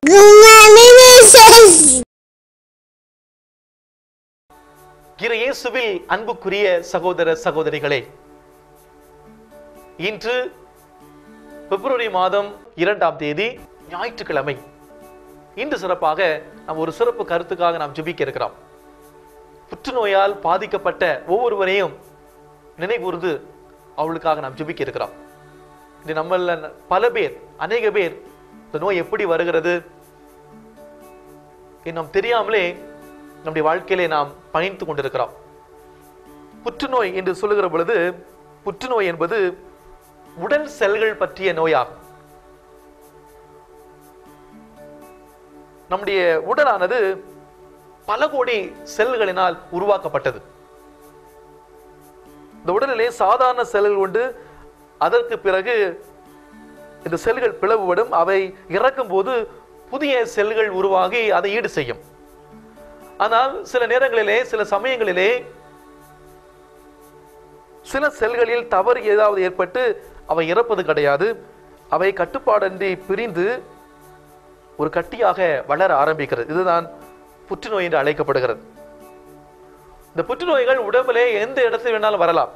இரு இயேசுவில் அன்புக்குரிய சகோதர சகோதரிகளே இன்று பிப்ரவரி மாதம் இரண்டாம் தேதி ஞாயிற்றுக்கிழமை இன்று சிறப்பாக நாம் ஒரு சிறப்பு கருத்துக்காக நாம் ஜெபிக்க இருக்கிறோம் புற்றுநோயால் பாதிக்கப்பட்ட ஒவ்வொருவரையும் நினைகூர்ந்து அவளுக்காக நாம் ஜெபிக்க இருக்கிறோம் இது நம்மள பல பேர் அநேக பேர் இந்த நோய் எப்படி வருகிறது இன்னும் தெரியாமலே நம்முடைய வாழ்க்கையிலே நாம் பயணித்து கொண்டிருக்கிறோம் புற்றுநோய் என்று சொல்லுகிற பொழுது புற்றுநோய் என்பது உடல் செல்கள் பற்றிய நோயாகும் நம்முடைய உடலானது பல கோடி செல்களினால் உருவாக்கப்பட்டது இந்த உடலிலே சாதாரண செல்கள் உண்டு அதற்கு பிறகு இந்த செல்கள் பிளவுபடும் அவை இறக்கும் போது புதிய செல்கள் உருவாகி அதை ஈடு செய்யும் ஆனால் சில நேரங்களிலே சில சமயங்களிலே சில செல்களில் தவறு ஏதாவது ஏற்பட்டு அவை இறப்பது கிடையாது அவை கட்டுப்பாடின்றி பிரிந்து ஒரு கட்டியாக வளர ஆரம்பிக்கிறது இதுதான் புற்றுநோய் என்று அழைக்கப்படுகிறது இந்த புற்றுநோய்கள் உடம்பிலே எந்த இடத்தில் வேணாலும் வரலாம்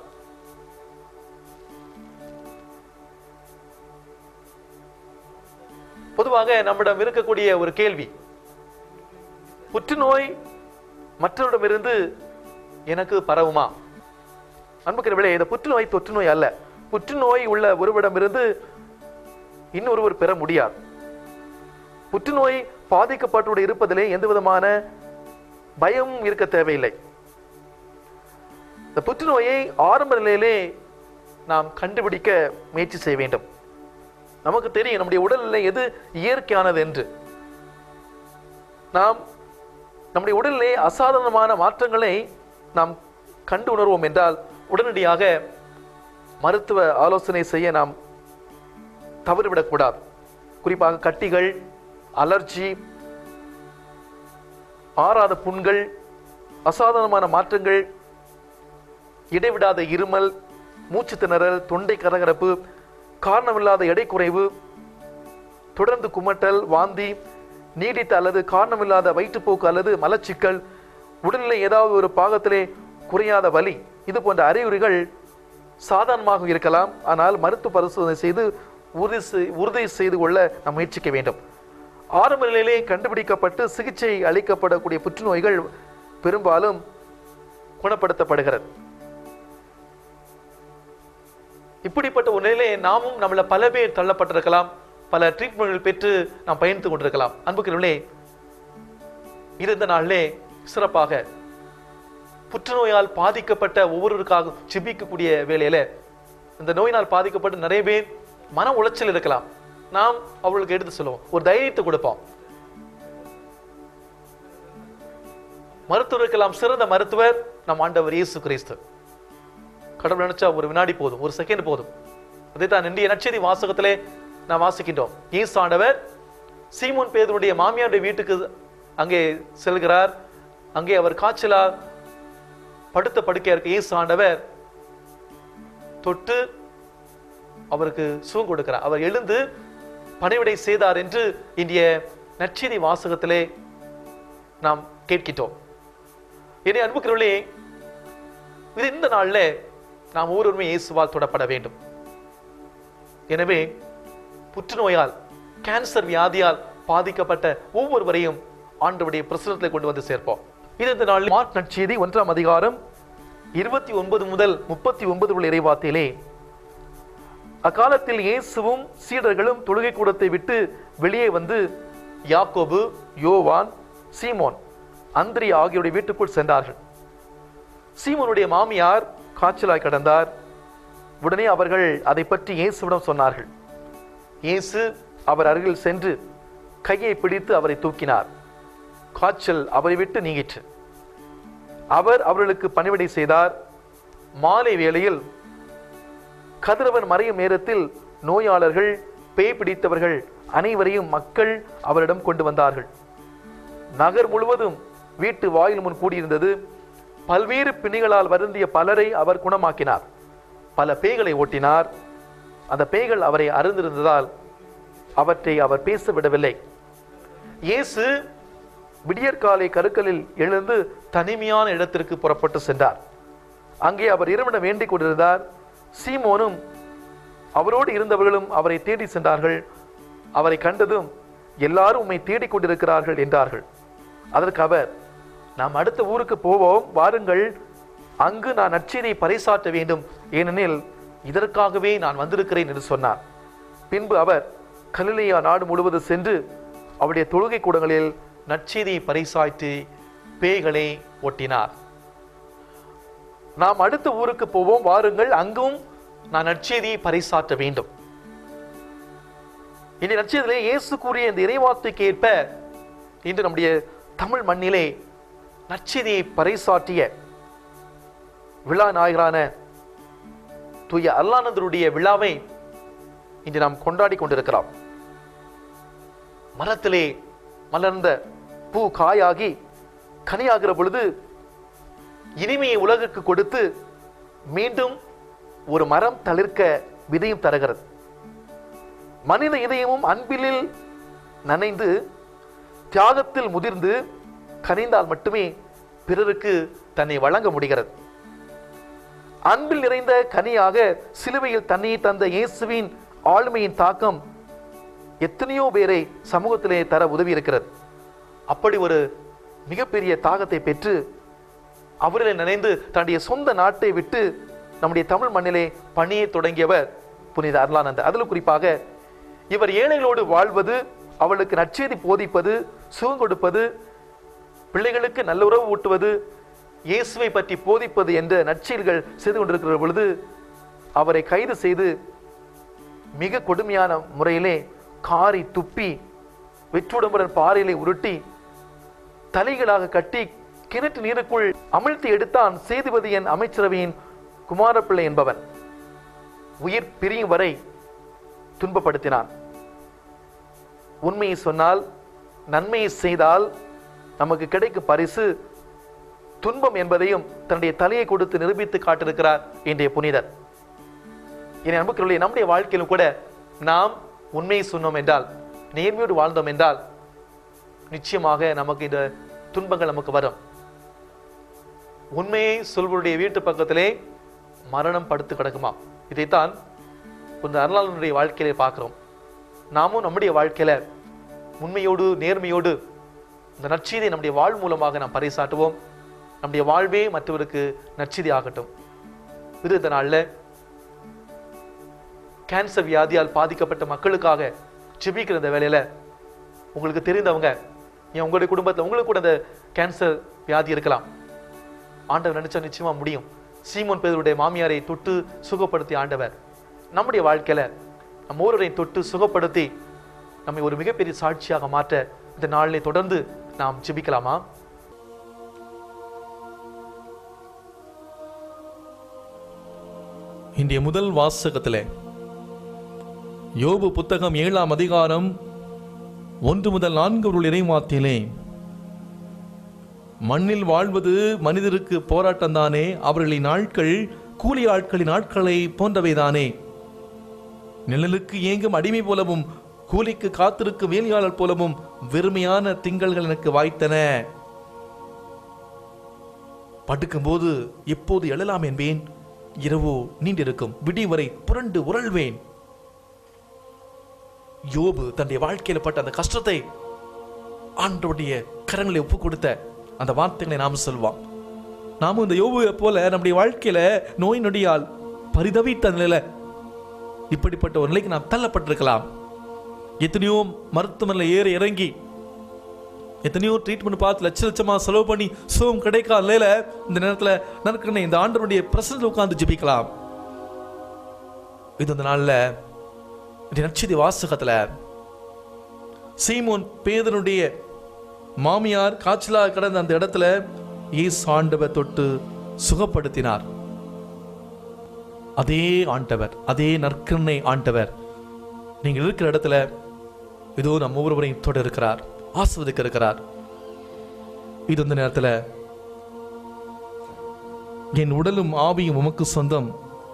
பொதுவாக நம்மிடம் இருக்கக்கூடிய ஒரு கேள்வி புற்றுநோய் மற்றவரிடமிருந்து எனக்கு பரவுமா அன்புக்கிறவர்களே இந்த புற்றுநோய் தொற்று நோய் அல்ல புற்றுநோய் உள்ள ஒருவரிடமிருந்து இன்னொருவர் பெற முடியாது புற்றுநோய் பாதிக்கப்பட்டு இருப்பதிலே எந்த விதமான பயம் இருக்க தேவையில்லை இந்த புற்றுநோயை ஆரம்ப நிலையிலே நாம் கண்டுபிடிக்க முயற்சி செய்ய வேண்டும் நமக்கு தெரியும் நம்முடைய உடலில் எது இயற்கையானது என்று நாம் நம்முடைய உடலிலே அசாதாரணமான மாற்றங்களை நாம் கண்டு உணர்வோம் என்றால் உடனடியாக மருத்துவ ஆலோசனை செய்ய நாம் தவறிவிடக்கூடாது குறிப்பாக கட்டிகள் அலர்ஜி ஆறாத புண்கள் அசாதாரணமான மாற்றங்கள் இடைவிடாத இருமல் மூச்சு திணறல் தொண்டை கரகரப்பு காரணமில்லாத எடை குறைவு தொடர்ந்து குமட்டல் வாந்தி நீடித்த அல்லது காரணமில்லாத வயிற்றுப்போக்கு அல்லது மலச்சிக்கல் உடலிலே ஏதாவது ஒரு பாகத்திலே குறையாத வலி இது போன்ற அறிகுறிகள் சாதாரணமாக இருக்கலாம் ஆனால் மருத்துவ பரிசோதனை செய்து உறுதி செய்- உறுதி செய்து கொள்ள நாம் முயற்சிக்க வேண்டும் ஆரம்ப நிலையிலே கண்டுபிடிக்கப்பட்டு சிகிச்சை அளிக்கப்படக்கூடிய புற்றுநோய்கள் பெரும்பாலும் குணப்படுத்தப்படுகிறது இப்படிப்பட்ட ஒரு நிலையிலே நாமும் நம்மள பல பேர் தள்ளப்பட்டிருக்கலாம் பல ட்ரீட்மெண்ட்கள் பெற்று நாம் பயணித்து கொண்டிருக்கலாம் அன்புக்கிறவர்களே இருந்த நாளிலே சிறப்பாக புற்றுநோயால் பாதிக்கப்பட்ட ஒவ்வொருவருக்காக ஜெபிக்கக்கூடிய வேளையில இந்த நோயினால் பாதிக்கப்பட்டு நிறைய பேர் மன உளைச்சல் இருக்கலாம் நாம் அவர்களுக்கு எடுத்து சொல்லுவோம் ஒரு தைரியத்தை கொடுப்போம் மருத்துவருக்கெல்லாம் சிறந்த மருத்துவர் நம் ஆண்டவர் இயேசு கிறிஸ்து கடவுள் நினைச்சா ஒரு வினாடி போதும் ஒரு செகண்ட் போதும் அதைத்தான் இந்திய நற்செய்தி வாசகத்திலே நாம் வாசிக்கின்றோம் இயேசு ஆண்டவர் சீமோன் பேதுருடைய மாமியாருடைய வீட்டுக்கு அங்கே செல்கிறார் அங்கே அவர் காய்ச்சலால் படுத்த படுக்கையா இருக்க இயேசு ஆண்டவர் தொட்டு அவருக்கு சுகம் கொடுக்கிறார் அவர் எழுந்து பணிவிடை செய்தார் என்று இந்திய நற்செய்தி வாசகத்திலே நாம் கேட்கிட்டோம் என்னை அன்புக்கிறவர்களே இது இந்த நாள்ல நாம் ஒவ்வொருவருமே இயேசுவால் தொடப்பட வேண்டும் எனவே புற்றுநோயால் கேன்சர் வியாதியால் பாதிக்கப்பட்ட ஒவ்வொருவரையும் ஆண்டவருடைய பிரசனத்தில் கொண்டு வந்து சேர்ப்போம் இது இந்த நாளில் மார்க் நற்செய்தி ஒன்றாம் அதிகாரம் இருபத்தி ஒன்பது முதல் முப்பத்தி ஒன்பது உள்ள இறைவார்த்தையிலே அக்காலத்தில் இயேசுவும் சீடர்களும் தொழுகை கூடத்தை விட்டு வெளியே வந்து யாக்கோபு யோவான் சீமோன் அந்திரி ஆகியோருடைய வீட்டுக்குள் சென்றார்கள் சீமோனுடைய மாமியார் காய்ச்சலாய் கிடந்தார் உடனே அவர்கள் அதை பற்றி இயேசுவிடம் சொன்னார்கள் இயேசு அவர் அருகில் சென்று கையை பிடித்து அவரை தூக்கினார் காய்ச்சல் அவரை விட்டு நீங்கிற்று அவர் அவர்களுக்கு பணிவிடை செய்தார் மாலை வேளையில் கதிரவன் மறையும் நேரத்தில் நோயாளர்கள் பேய் பிடித்தவர்கள் அனைவரையும் மக்கள் அவரிடம் கொண்டு வந்தார்கள் நகர் முழுவதும் வீட்டு வாயில் முன் கூடியிருந்தது பல்வேறு பிணிகளால் வருந்திய பலரை அவர் குணமாக்கினார் பல பேய்களை ஓட்டினார் அந்த பேய்கள் அவரை அருந்திருந்ததால் அவற்றை அவர் பேச விடவில்லை இயேசு விடியற்காலை கருக்கலில் எழுந்து தனிமையான இடத்திற்கு புறப்பட்டு சென்றார் அங்கே அவர் இறைவனிடம் வேண்டிக் கொண்டிருந்தார் சீமோனும் அவரோடு இருந்தவர்களும் அவரை தேடி சென்றார்கள் அவரை கண்டதும் எல்லாரும் உம்மை தேடிக் கொண்டிருக்கிறார்கள் என்றார்கள் அதற்கு அவர் நாம் அடுத்த ஊருக்கு போவோம் வாருங்கள் அங்கு நான் நற்செய்தியை பறைசாற்ற வேண்டும் ஏனெனில் இதற்காகவே நான் வந்திருக்கிறேன் என்று சொன்னார் பின்பு அவர் கலிலேயா நாடு முழுவதும் சென்று அவருடைய தொழுகை கூடங்களில் நற்செய்தியை பறைசாற்றி பேய்களை ஒட்டினார் நாம் அடுத்த ஊருக்கு போவோம் வாருங்கள் அங்கும் நான் நற்செய்தியை பறைசாற்ற வேண்டும் இந்த நற்செய்தியிலே இயேசு கூறிய இந்த இறைவார்த்தைக்கு ஏற்ப இன்று நம்முடைய தமிழ் மண்ணிலே நற்செய்தியை பறைசாற்றிய விழா நாயகரான தூய அல்லானந்தருடைய விழாவை இன்று நாம் கொண்டாடி கொண்டிருக்கிறோம் மரத்திலே மலர்ந்த பூ காயாகி கனியாகிற பொழுது இனிமையை உலகுக்கு கொடுத்து மீண்டும் ஒரு மரம் தளிர்க்க விதையும் தருகிறது மனித இதயமும் அன்பிலில் நனைந்து தியாகத்தில் முதிர்ந்து கனிந்தால் மட்டுமே பிறருக்கு தன்னை வழங்க முடிகிறது அன்பில் நிறைந்த கனியாக சிலுவையில் தன்னை தந்த இயேசுவின் ஆளுமையின் தாக்கம் எத்தனையோ பேரை சமூகத்திலே தர உதவி இருக்கிறது அப்படி ஒரு மிகப்பெரிய தாகத்தை பெற்று அவர்களை நினைந்து தன்னுடைய சொந்த நாட்டை விட்டு நம்முடைய தமிழ் மண்ணிலே பணியை தொடங்கியவர் புனித அருளானந்தர் அதில் குறிப்பாக இவர் ஏழைகளோடு வாழ்வது அவளுக்கு நற்செய்தி போதிப்பது சுகம் கொடுப்பது பிள்ளைகளுக்கு நல்ல உறவு ஊட்டுவது இயேசுவை பற்றி போதிப்பது என்ற நற்செயல்கள் செய்து கொண்டிருக்கிற பொழுது அவரை கைது செய்து மிக கொடுமையான முறையிலே காரி துப்பி வெற்றுடம்புடன் பாறையிலே உருட்டி தலைகளாக கட்டி கிணற்று நீருக்குள் அமிழ்த்தி எடுத்தான் சேதுபதியன் அமைச்சரவையின் குமாரப்பிள்ளை என்பவன் உயிர் பிரியும் வரை துன்பப்படுத்தினான் உண்மையை சொன்னால் நன்மையை செய்தால் நமக்கு கிடைக்கும் பரிசு துன்பம் என்பதையும் தன்னுடைய தலையை கொடுத்து நிரூபித்து காட்டிருக்கிறார் இன்றைய புனிதர் என் அன்புக்குள்ளே நம்முடைய வாழ்க்கையிலும் கூட நாம் உண்மையை சொன்னோம் என்றால் நேர்மையோடு வாழ்ந்தோம் என்றால் நிச்சயமாக நமக்கு இந்த துன்பங்கள் நமக்கு வரும் உண்மையை சொல்வருடைய வீட்டு பக்கத்திலே மரணம் படுத்து கிடக்குமா இதைத்தான் இந்த அருளாளனுடைய வாழ்க்கையிலே பார்க்கிறோம் நாமும் நம்முடைய வாழ்க்கையில உண்மையோடு நேர்மையோடு இந்த நற்செய்தியை நம்முடைய வாழ் மூலமாக நாம் பறைசாட்டுவோம் நம்முடைய வாழ்வே மற்றவருக்கு நற்செய்தி ஆகட்டும் இது இந்த நாளில் கேன்சர் வியாதியால் பாதிக்கப்பட்ட மக்களுக்காக ஜெபிக்கிற இந்த வேலையில உங்களுக்கு தெரிந்தவங்க ஏன் உங்களுடைய குடும்பத்தில் உங்களுக்கு கூட இந்த கேன்சர் வியாதி இருக்கலாம் ஆண்டவர் நினைச்சா நிச்சயமா முடியும் சீமோன் பேதருடைய மாமியாரை தொட்டு சுகப்படுத்தி ஆண்டவர் நம்முடைய வாழ்க்கையில நம்ம ஒருவரையும் தொட்டு சுகப்படுத்தி நம்மை ஒரு மிகப்பெரிய சாட்சியாக மாற்ற இந்த நாளிலே தொடர்ந்து நாம் ஜெபிக்கலாமா இன்றைய முதல் வாசகத்திலே யோபு புத்தகம் ஏழாம் அதிகாரம் ஒன்று முதல் நான்கு ஒரு இறைமாத்திலே மண்ணில் வாழ்வது மனிதருக்கு போராட்டம்தானே அவர்களின் நாட்கள் கூலி ஆட்களின் நாட்களை போன்றவைதானே நிழலுக்கு ஏங்கும் அடிமை போலவும் கூலிக்கு காத்திருக்கும் வேலையாளர் போலவும் வெறுமையான திங்கள்கள் எனக்கு வாய்த்தன படுக்கும்போது எப்போது எழலாம் என்பேன் இரவோ நீண்டிருக்கும் விடி வரை புரண்டு உரள்வேன் யோபு தன்னுடைய வாழ்க்கையில பட்ட அந்த கஷ்டத்தை ஆண்டோடைய கரங்களை ஒப்பு கொடுத்த அந்த வார்த்தைகளை நாம் சொல்வோம் நாமும் இந்த யோபுவை போல நம்முடைய வாழ்க்கையில நோய் நொடியால் பரிதவித்த நிலையில இப்படிப்பட்ட ஒரு நிலைக்கு நாம் தள்ளப்பட்டிருக்கலாம் எத்தனையோ மருத்துவமனையில் ஏறி இறங்கி எத்தனையோ ட்ரீட்மெண்ட் பார்த்து லட்ச லட்சமா செலவு பண்ணி சுகம் கிடைக்காத நிலையில இந்த நேரத்துல நறுக்கணும் இந்த ஆண்டனுடைய பிரசன்ல உட்கார்ந்து ஜெபிக்கலாம் இது இந்த நாள்ல இந்த நட்சதி வாசகத்துல சீமோன் பேதனுடைய மாமியார் காய்ச்சலாக கிடந்த அந்த இடத்துல இயேசு ஆண்டவர் தொட்டு சுகப்படுத்தினார் அதே ஆண்டவர் அதே நற்கருணை ஆண்டவர் நீங்கள் இருக்கிற இடத்துல இதோ நம்ம ஒவ்வொருவரையும் தொட இருக்கிறார் ஆசிர்வதிக்க இருக்கிறார் இது இந்த நேரத்துல என் உடலும் ஆவியும் உமக்கு சொந்தம்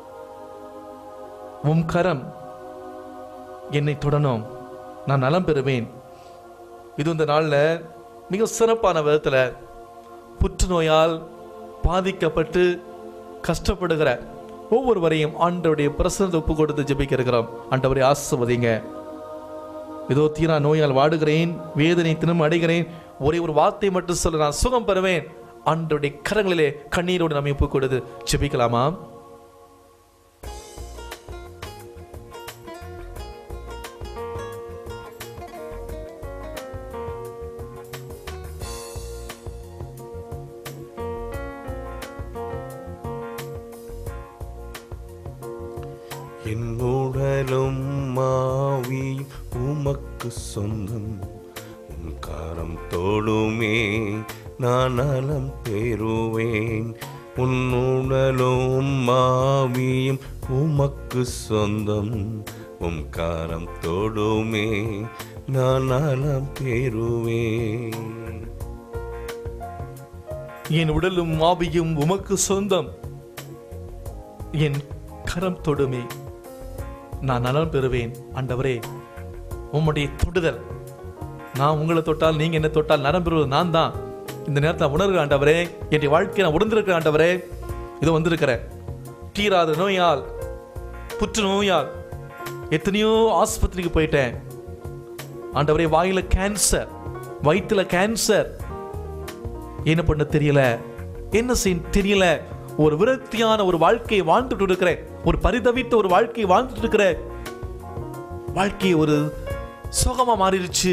உம் கரம் என்னை தொடணும் நான் நலம் பெறுவேன் இது இந்த நாளில் மிக சிறப்பான விதத்தில் புற்றுநோயால் பாதிக்கப்பட்டு கஷ்டப்படுகிற ஒவ்வொருவரையும் ஆண்டவருடைய பிரசனத்தை ஒப்பு கொடுத்து ஜெபிக்க இருக்கிறோம் ஆண்டவரை ஆசிர்வதிங்க இதோ தீரா நோயால் வாடுகிறேன் வேதனை தினம் அடைகிறேன் ஒரே ஒரு வார்த்தை மட்டும் சொல்ல நான் சுகம் பெறுவேன் ஆண்டவருடைய கரங்களிலே கண்ணீரோடு நம்ம ஒப்பு கொடுத்து ஜெபிக்கலாமா என் உடலும் மாவியும் உமக்கு சொந்தம் உன் காரம் தோடுமே நான் நலம் பெறுவேன் உன் உடலும் மாவியும் உமக்கு சொந்தம் உம் காரம் தோடுமே நான் நலம் பெறுவேன் என் உடலும் ஆவியும் உமக்கு சொந்தம் என் கரம் தொடுமே நான் நலன் பெறுவேன் ஆண்டவரே உம்முடைய தொடுதல் நான் உங்களை தொட்டால் நீங்க என்ன தொட்டால் நலம் பெறுவது நான் தான் இந்த நேரத்தில் உணர்கிற ஆண்டவரே என் வாழ்க்கை நான் உணர்ந்திருக்கிற ஆண்டவரே இதோ வந்திருக்கிறேன் தீராத நோயால் புற்றுநோயால் எத்தனையோ ஆஸ்பத்திரிக்கு போயிட்டேன் ஆண்டவரே வாயில கேன்சர் வயிற்றுல கேன்சர் என்ன பண்ண தெரியல என்ன செய்ய தெரியல ஒரு விரக்தியான ஒரு வாழ்க்கையை வாழ்ந்துட்டு இருக்கிறேன் ஒரு பரிதவித்த ஒரு வாழ்க்கையை வாழ்ந்துட்டு இருக்கிறேன் வாழ்க்கை ஒரு சுகமா மாறிடுச்சு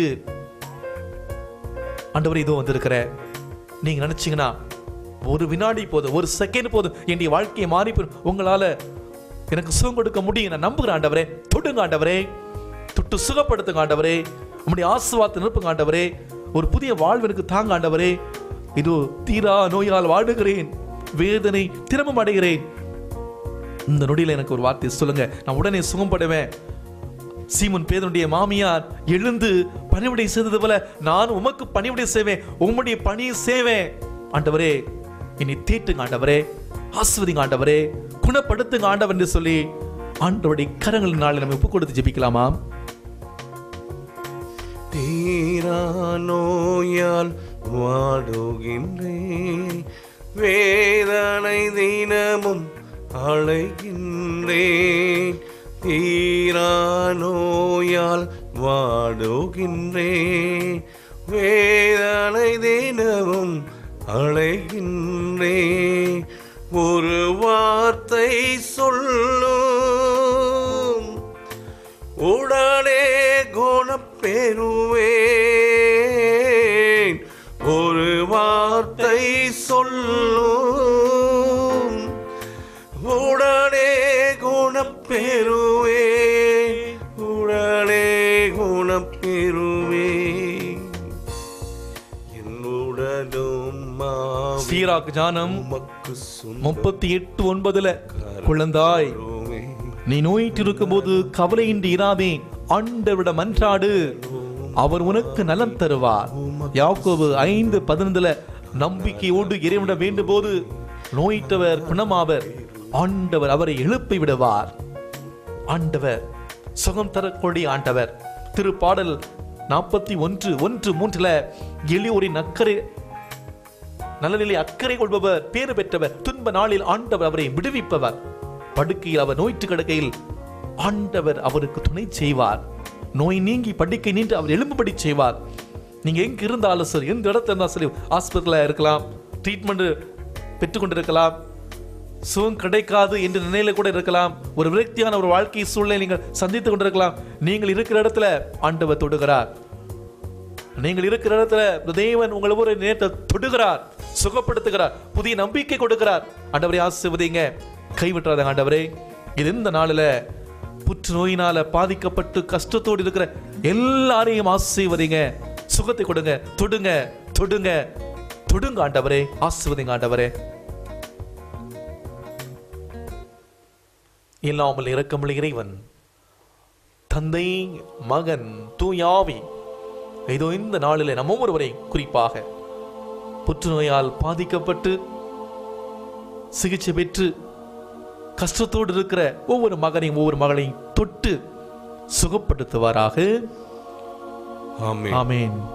ஆண்டவர் இதோ வந்திருக்கிற நீங்க நினைச்சீங்கன்னா ஒரு வினாடி போதும் ஒரு செகண்ட் போதும் என்னுடைய வாழ்க்கையை மாறி போயிடும். உங்களால எனக்கு சுகம் கொடுக்க முடியும் நான் நம்புகிறேன் ஆண்டவரே தொடுங்க ஆண்டவரே தொட்டு சுகப்படுத்துங்க ஆண்டவரே உம்முடைய ஆசுவாத்தை நிரப்புங்க ஆண்டவரே ஒரு புதிய வாழ்வு எனக்கு தாங்க ஆண்டவரே இதோ தீரா நோயால் வாடுகிறேன் வேதனை திறமம் அடைகிறேன் இந்த நொடியில எனக்கு ஒரு வார்த்தை சொல்லுங்க நான் உடனே சுகப்படுவேன் சீமன் பேதனுடைய மாமியார் எழுந்து பணிவிடை செய்தது போல நான் உமக்கு பணிவிடை செய்வேன் உம்முடைய பணி செய்வேன் ஆண்டவரே என்னை தேட்டுங்க ஆண்டவரே ஆஸ்வதிங்க ஆண்டவரே குணப்படுத்துங்க ஆண்டவர் என்று சொல்லி ஆண்டவருடைய கரங்கள் நாளை நம்ம ஒப்பு கொடுத்து ஜெபிக்கலாமா தீரா நோயால் வாடுகின்றேன் வேதனை தினமும் அழைகின்றேன் தீரா நோயால் வாடுகின்றேன் வேதனை தினமும் அழைகின்றேன் ஒரு வார்த்தை சொல்லும் உடனே குணப்பெறுவேன் ஒரு வார்த்தை சொல்லும் உடனே குணப்பெறுவேன் உடனே குணப்பெறுவேன் என்னுடனும் மாவும் சீராக் ஜானம் உமக்கு சொந்தமே. முப்பத்தி எட்டு ஒன்பதுல குழந்தாய் நீ நோயிட்டு இருக்கும்போது கவலையின்றி இராதே ஆண்டவரிடம் மன்றாடு அவர் உனக்கு நலம் தருவார் யாக்கோபு ஐந்து பதினைந்துல நம்பிக்கையோடு இறைவனிடம் வேண்டும் போது நோயிட்டவர் குணமாவர் ஆண்டவர் அவரை எழுப்பி விடுவார் ஆண்டவர் சுகம் தரக்கூடிய ஆண்டவர் திருப்பாடல் நாற்பத்தி ஒன்று ஒன்று மூன்றுல எளியோரின் அக்கறை நலனிலே அக்கறை கொள்பவர் பேறு பெற்றவர் துன்ப நாளில் ஆண்டவர் அவரை விடுவிப்பவர் படுக்கையில் அவர் நோய்த்து கிடக்கையில் ஆண்டவர் அவருக்கு துணை செய்வார் நோய் நீங்கி படுக்கை நின்று அவர் எழும்புபடி செய்வார் நீங்க எங்க இருந்தாலும் சரி எந்த இடத்துல இருந்தாலும் சரி ஹாஸ்பிட்டல்ல இருக்கலாம் ட்ரீட்மெண்ட் பெற்றுக்கொண்டிருக்கலாம் சுகம் கிடைக்காது என்ற நிலையில கூட இருக்கலாம் ஒரு விரக்தியான ஒரு வாழ்க்கை சூழ்நிலை நீங்கள் சந்தித்துக் கொண்டிருக்கலாம் நீங்கள் இருக்கிற இடத்துல ஆண்டவர் தொடுகிறார் நீங்கள் இருக்கிற இடத்துல இந்த தேவன் உங்களை ஒரு நேரத்தை தொடுகிறார் சுகப்படுத்துகிறார் புதிய நம்பிக்கை கொடுக்கிறார் ஆண்டவரே ஆசிர்வதிங்க கைவிட்டுறாத ஆண்டவரே இது இந்த நாளில் புற்றுநோயினால பாதிக்கப்பட்டு கஷ்டத்தோடு இருக்கிற எல்லாரையும் ஆசீர்வதிங்க சுகத்தை கொடுங்க தொடுங்க தொடுங்க தொடுங்க ஆண்டவரே ஆசிர்வதிங்க ஆண்டவரே இல்லாமல் இரக்கமுள்ள இறைவன் தந்தை மகன் தூயாவி இதோ இந்த நாளில் நம்ம ஒருவரை குறிப்பாக புற்றுநோயால் பாதிக்கப்பட்டு சிகிச்சை பெற்று கஷ்டத்தோடு இருக்கிற ஒவ்வொரு மகனையும் ஒவ்வொரு மகளையும் தொட்டு சுகப்படுத்துவாராக ஆமென் ஆமென்